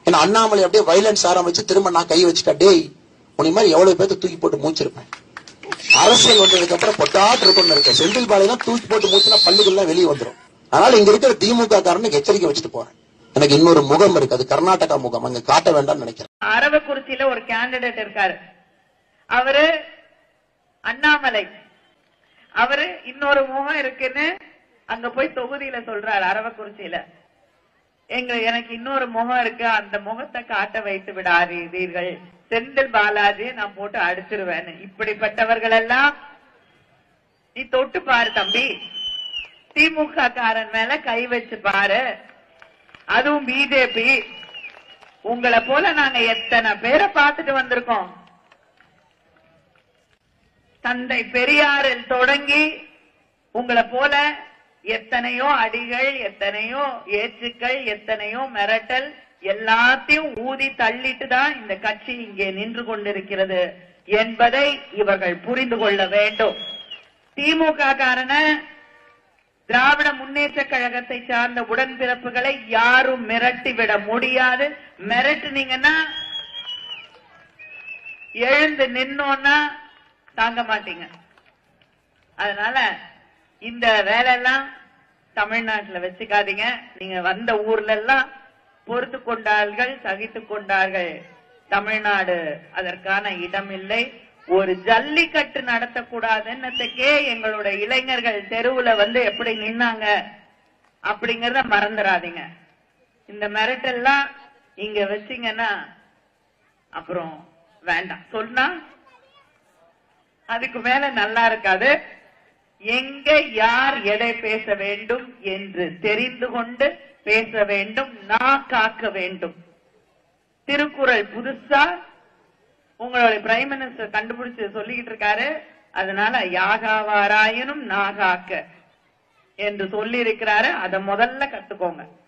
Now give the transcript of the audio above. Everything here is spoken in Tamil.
ஏன்னா அண்ணாமலை அப்படியே வைலன்ஸ் ஆரம்பிச்சு திரும்ப நான் கை வச்சுட்டா டேய் உனி மாதிரி எவ்வளவு பேர்த்த தூக்கி போட்டு மூச்சிருப்பேன் அரசியல் வந்ததுக்கு அப்புறம் பொட்டாட்டு இருக்கும்னு இருக்க செந்தில் பாலையெல்லாம் தூக்கி போட்டு மூச்சுனா பல்லுகள்லாம் வெளியே வந்துரும் அதனால இங்க இருக்கிற திமுக காரனுக்கு எச்சரிக்கை வச்சுட்டு போறேன் எனக்கு இன்னொரு முகம் இருக்கு அது கர்நாடகா முகம் அங்க காட்ட வேண்டாம்னு நினைக்கிறேன் அரவக்குறிச்சியில ஒரு கேண்டிடேட் இருக்காரு அவரு அண்ணாமலை அவரு இன்னொரு முகம் இருக்குன்னு அங்க போய் தொகுதியில சொல்றாரு அரவக்குறிச்சியில எங்க எனக்கு இன்னொரு முகம் இருக்கு அந்த முகத்தை காட்ட வைத்து விடாதீர்கள் செந்தில் பாலாஜியை நான் போட்டு அடிச்சிருவேன்னு இப்படிப்பட்டவர்கள் எல்லாம் நீ தொட்டு பாரு தம்பி திமுக காரன் மேல கை வச்சு பாரு அதுவும் பிஜேபி உங்களை போல நாங்க எத்தனை பேரை பார்த்துட்டு வந்திருக்கோம் தந்தை பெரியாரில் தொடங்கி உங்களை போல எத்தனையோ அடிகள் எத்தனையோ ஏச்சுக்கள் எத்தனையோ மிரட்டல் எல்லாத்தையும் ஊதி தள்ளிட்டு தான் இந்த கட்சி இங்கே நின்று கொண்டிருக்கிறது என்பதை இவர்கள் புரிந்து கொள்ள வேண்டும் திமுக காரன திராவிட முன்னேற்ற கழகத்தை சார்ந்த உடன்பிறப்புகளை யாரும் மிரட்டிவிட முடியாது மிரட்டுனீங்கன்னா எழுந்து நின்னோன்னா தாங்க மாட்டீங்க அதனால இந்த வேலையெல்லாம் தமிழ்நாட்டுல வச்சுக்காதீங்க நீங்க வந்த ஊர்ல எல்லாம் பொறுத்து கொண்டார்கள் சகித்து கொண்டார்கள் தமிழ்நாடு அதற்கான இடம் இல்லை ஒரு ஜல்லிக்கட்டு நடத்தக்கூடாதுன்னதுக்கே எங்களோட இளைஞர்கள் தெருவுல வந்து எப்படி நின்னாங்க அப்படிங்கறத மறந்துடாதீங்க இந்த மிரட்டெல்லாம் இங்க வச்சீங்கன்னா அப்புறம் வேண்டாம் சொன்னா அதுக்கு மேல நல்லா இருக்காது எங்க யார் எதை பேச வேண்டும் என்று தெரிந்து கொண்டு பேச வேண்டும் நான் காக்க வேண்டும் திருக்குறள் புதுசா உங்களுடைய பிரைம் மினிஸ்டர் கண்டுபிடிச்சு சொல்லிக்கிட்டு இருக்காரு அதனால யாகாவாராயினும் நாகாக்க என்று சொல்லி இருக்கிறாரு அதை முதல்ல கத்துக்கோங்க